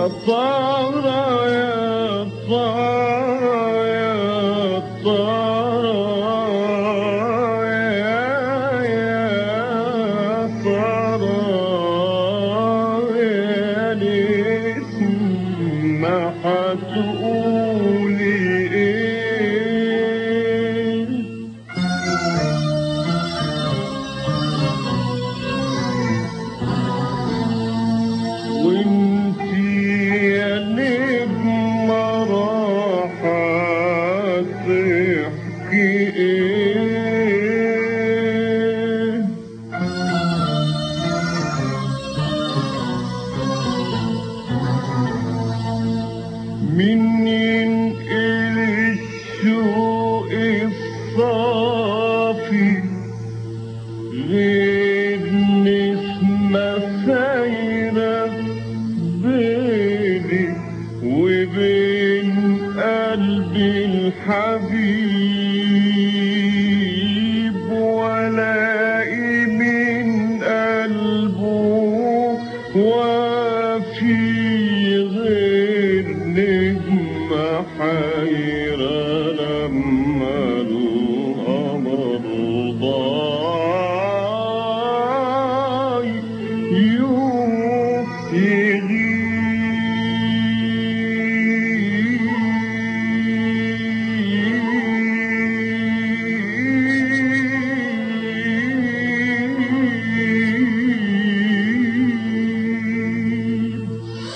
يا ترى يا ترى يا ترى يا يا ترى يا نسمة هتقولي ايه وانتي يا نجمة راحة تحكي ايه من ينقل الشوق الصافي غير نسمة سايرة بيني وبين قلبي الحبيب ولاقي من قلبه وفي غير نجمة حيرة لما القمر ضاي يوم يغيب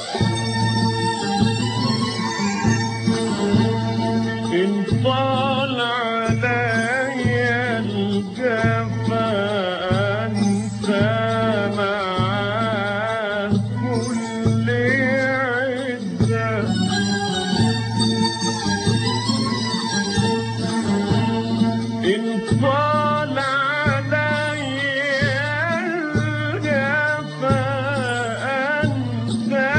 إن طال عليا الجفا أنسى معاه كل عزة إن طال عليا الجفا أنسى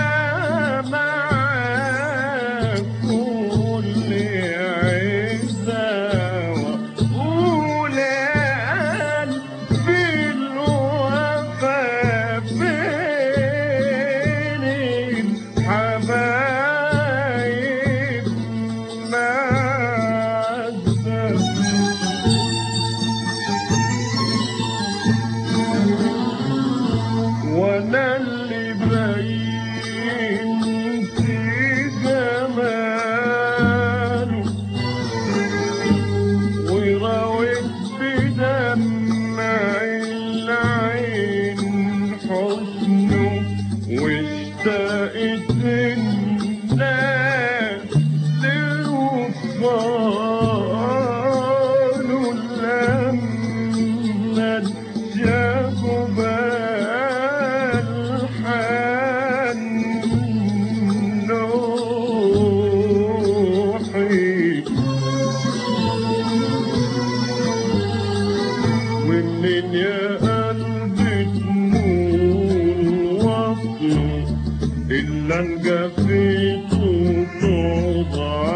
معاه كل عزة وأقول قلبي الوفا بين الحبايب معزة وانا اللي بينت جماله وراوت بدمع العين حسنه واشتقت الناس لوصاله لما شافوا بالحن نوحي ومنين يا قلبي تمول وصله إلا انجفيت وتعوض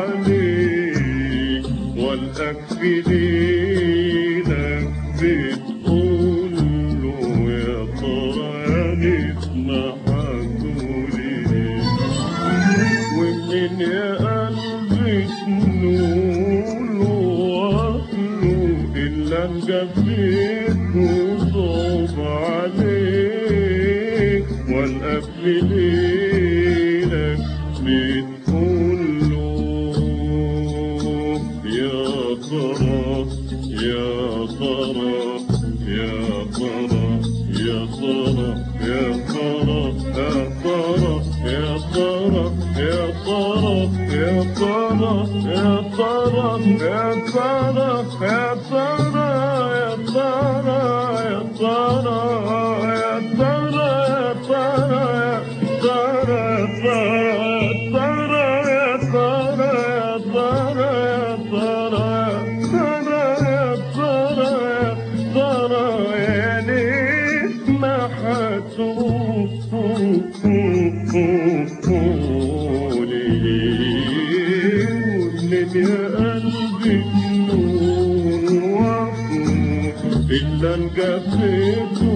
عليك والقاك في ليلك بتقول له يا ترى يا نسمة هتقولي إيه ومنين يا قلبي تنول واصله إلا انجفيت وصوب عليك والقبل ليلك بتقول له يا ترى يا ترى يا ترى يا ترى يا ترى يا ترى يا ترى يا ترى يا ترى يا ترى يا ترى يا ترى يا ترى يا ترى إلا انقفيت